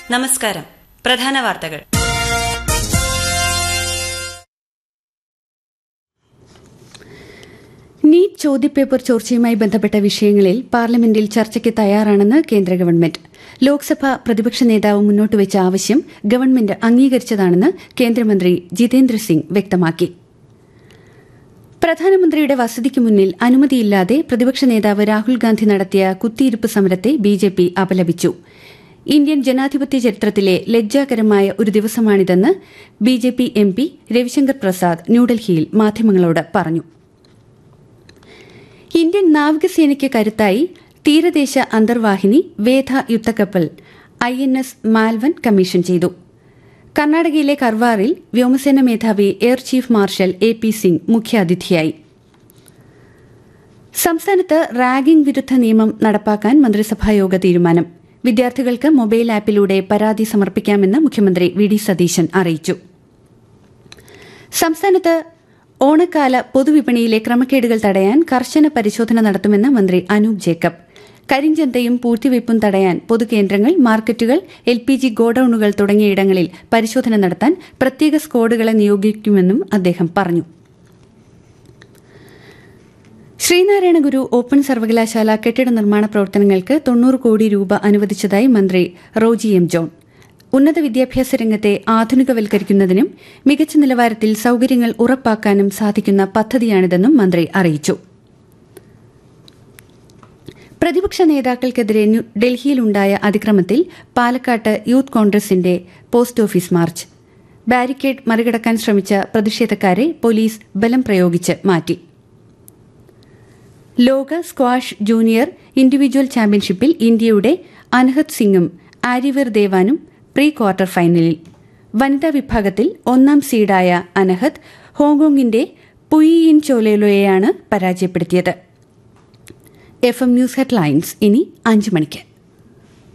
നമസ്കാരം പ്രധാന വാർത്തകൾ നീറ്റ് ചോദ്യപേപ്പർ ചോർച്ചയുമായി ബന്ധപ്പെട്ട വിഷയങ്ങളിൽ പാർലമെന്റിൽ ചർച്ചയ്ക്ക് തയ്യാറാണെന്ന് കേന്ദ്ര ഗവൺമെന്റ് ലോക്സഭ പ്രതിപക്ഷ നേതാവ് മുന്നോട്ടുവച്ച ആവശ്യം ഗവൺമെന്റ് അംഗീകരിച്ചതാണെന്ന് കേന്ദ്രമന്ത്രി ജിതേന്ദ്ര സിംഗ് വ്യക്തമാക്കി പ്രധാനമന്ത്രിയുടെ വസതിക്ക് മുന്നിൽ അനുമതിയില്ലാതെ പ്രതിപക്ഷ നേതാവ് രാഹുൽ ഗാന്ധി നടത്തിയ കുത്തിയിരിപ്പ് സമരത്തെ ബിജെപി അപലപിച്ചു ഇന്ത്യൻ ജനാധിപത്യ ചരിത്രത്തിലെ ലജ്ജാകരമായ ഒരു ദിവസമാണിതെന്ന് BJP M P Ravishankar Prasad ന്യൂഡൽഹിയിൽ മാധ്യമങ്ങളോട് പറഞ്ഞു ഇന്ത്യൻ നാവികസേനയ്ക്ക് കരുത്തായി തീരദേശ അന്തർവാഹിനി വേധ യുദ്ധക്കപ്പൽ I N S Malvan commission ചെയ്തു കർണാടകയിലെ കർവാറിൽ വ്യോമസേന മേധാവി air chief marshal A P Singh മുഖ്യാതിഥിയായി സംസ്ഥാനത്ത് റാഗിംഗ് വിരുദ്ധ നിയമം നടപ്പാക്കാൻ മന്ത്രിസഭായോഗ തീരുമാനം വിദ്യാർത്ഥികൾക്ക് മൊബൈൽ ആപ്പിലൂടെ പരാതി സമർപ്പിക്കാമെന്ന് മുഖ്യമന്ത്രി വി ഡി സതീശൻ അറിയിച്ചു സംസ്ഥാനത്ത് ഓണക്കാല പൊതുവിപണിയിലെ ക്രമക്കേടുകൾ തടയാൻ കർശന പരിശോധന നടത്തുമെന്ന് മന്ത്രി അനൂപ് ജേക്കബ് കരിഞ്ചന്തയും പൂഴ്ത്തിവയ്പും തടയാൻ പൊതുകേന്ദ്രങ്ങൾ മാർക്കറ്റുകൾ എൽ പി ജി ഗോഡൌണുകൾ തുടങ്ങിയയിടങ്ങളിൽ പരിശോധന നടത്താൻ പ്രത്യേക സ്ക്വാഡുകളെ നിയോഗിക്കുമെന്നും അദ്ദേഹം പറഞ്ഞു ശ്രീനാരായണ ഗുരു ഓപ്പൺ സർവകലാശാല കെട്ടിട നിർമ്മാണ പ്രവർത്തനങ്ങൾക്ക് തൊണ്ണൂറ് കോടി രൂപ അനുവദിച്ചതായി മന്ത്രി റോജി എം ജോൺ ഉന്നത വിദ്യാഭ്യാസ രംഗത്തെ ആധുനികവൽക്കരിക്കുന്നതിനും മികച്ച നിലവാരത്തിൽ സൌകര്യങ്ങൾ ഉറപ്പാക്കാനും സാധിക്കുന്ന പദ്ധതിയാണിതെന്നും മന്ത്രി അറിയിച്ചു പ്രതിപക്ഷ നേതാക്കൾക്കെതിരെ ഡൽഹിയിലുണ്ടായ അതിക്രമത്തിൽ പാലക്കാട്ട് യൂത്ത് കോൺഗ്രസിന്റെ പോസ്റ്റ് ഓഫീസ് മാർച്ച് ബാരിക്കേഡ് മറികടക്കാൻ ശ്രമിച്ച പ്രതിഷേധക്കാരെ പോലീസ് ബലം പ്രയോഗിച്ച് മാറ്റി ലോക സ്ക്വാഷ് ജൂനിയർ ഇൻഡിവിജ്വൽ ചാമ്പ്യൻഷിപ്പിൽ ഇന്ത്യയുടെ അനഹത് സിംഗും ആര്യവീർ ദേവാനും പ്രീ ക്വാർട്ടർ ഫൈനലിൽ വനിതാ വിഭാഗത്തിൽ ഒന്നാം സീഡായ അനഹത് ഹോങ്കോങ്ങിന്റെ പുയിയിൻ ചോലേലോയെയാണ് പരാജയപ്പെടുത്തിയത് എഫ് എം ന്യൂസ് ഹെഡ്ലൈൻസ് ഇനി അഞ്ച് മണിക്ക്